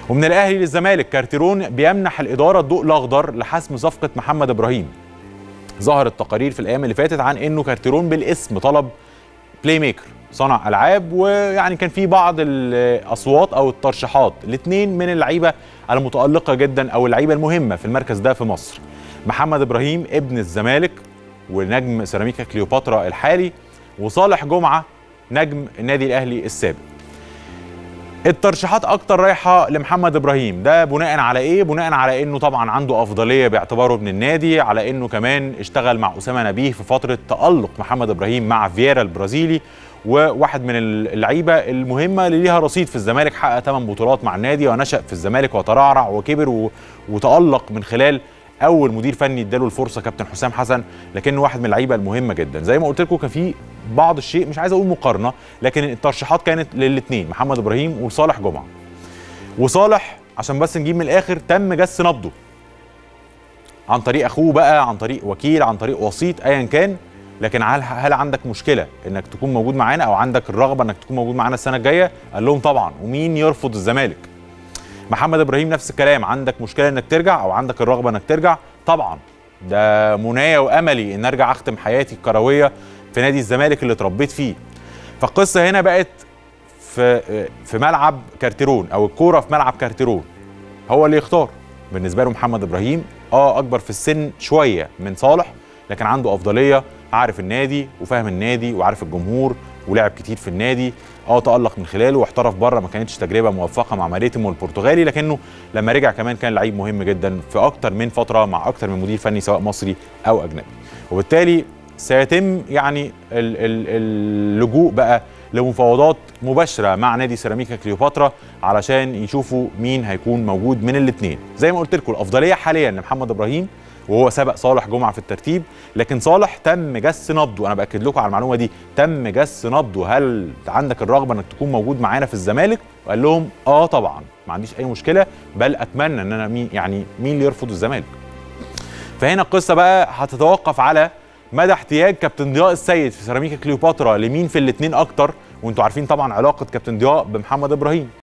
ومن الاهلي للزمالك كارتيرون بيمنح الاداره الضوء الاخضر لحسم صفقه محمد ابراهيم ظهرت تقارير في الايام اللي فاتت عن انه كارتيرون بالاسم طلب بلاي ميكر صنع العاب ويعني كان في بعض الاصوات او الترشيحات الاثنين من اللعيبه المتالقه جدا او اللعيبه المهمه في المركز ده في مصر محمد ابراهيم ابن الزمالك ونجم سيراميكا كليوباترا الحالي وصالح جمعه نجم النادي الاهلي السابق الترشيحات اكتر رايحه لمحمد ابراهيم ده بناء على ايه بناء على انه طبعا عنده افضليه باعتباره ابن النادي على انه كمان اشتغل مع اسامه نبيه في فتره تالق محمد ابراهيم مع فييرا البرازيلي وواحد من اللعيبه المهمه اللي ليها رصيد في الزمالك حقق 8 بطولات مع النادي ونشا في الزمالك وترعرع وكبر و... وتالق من خلال اول مدير فني اداله الفرصه كابتن حسام حسن لكنه واحد من اللعيبه المهمه جدا زي ما قلت لكم كان في بعض الشيء مش عايز اقول مقارنه لكن الترشيحات كانت للاثنين محمد ابراهيم وصالح جمعه وصالح عشان بس نجيب من الاخر تم جس نبضه عن طريق اخوه بقى عن طريق وكيل عن طريق وسيط ايا كان لكن هل هل عندك مشكله انك تكون موجود معانا او عندك الرغبه انك تكون موجود معانا السنه الجايه قال لهم طبعا ومين يرفض الزمالك محمد ابراهيم نفس الكلام عندك مشكله انك ترجع او عندك الرغبه انك ترجع طبعا ده منايا واملي ان ارجع اختم حياتي الكرويه في نادي الزمالك اللي اتربيت فيه فالقصه هنا بقت في في ملعب كارتيرون او الكوره في ملعب كارتيرون هو اللي يختار بالنسبه له محمد ابراهيم اه اكبر في السن شويه من صالح لكن عنده افضليه عارف النادي وفاهم النادي وعارف الجمهور ولعب كتير في النادي اه تالق من خلاله واحترف بره ما كانتش تجربه موفقه مع ماريتيمو البرتغالي لكنه لما رجع كمان كان لعيب مهم جدا في اكتر من فتره مع اكتر من مدير فني سواء مصري او اجنبي وبالتالي سيتم يعني اللجوء بقى لمفاوضات مباشره مع نادي سيراميكا كليوباترا علشان يشوفوا مين هيكون موجود من الاثنين زي ما قلت لكم الافضليه حاليا لمحمد ابراهيم وهو سبق صالح جمعه في الترتيب لكن صالح تم جس نبضه انا باكد لكم على المعلومه دي تم جس نبضه هل عندك الرغبه انك تكون موجود معانا في الزمالك وقال لهم اه طبعا ما عنديش اي مشكله بل اتمنى ان انا مين يعني مين اللي يرفض الزمالك فهنا القصه بقى هتتوقف على مدى احتياج كابتن ضياء السيد في سيراميكا كليوباترا لمين في الاثنين اكتر وانتوا عارفين طبعا علاقه كابتن ضياء بمحمد ابراهيم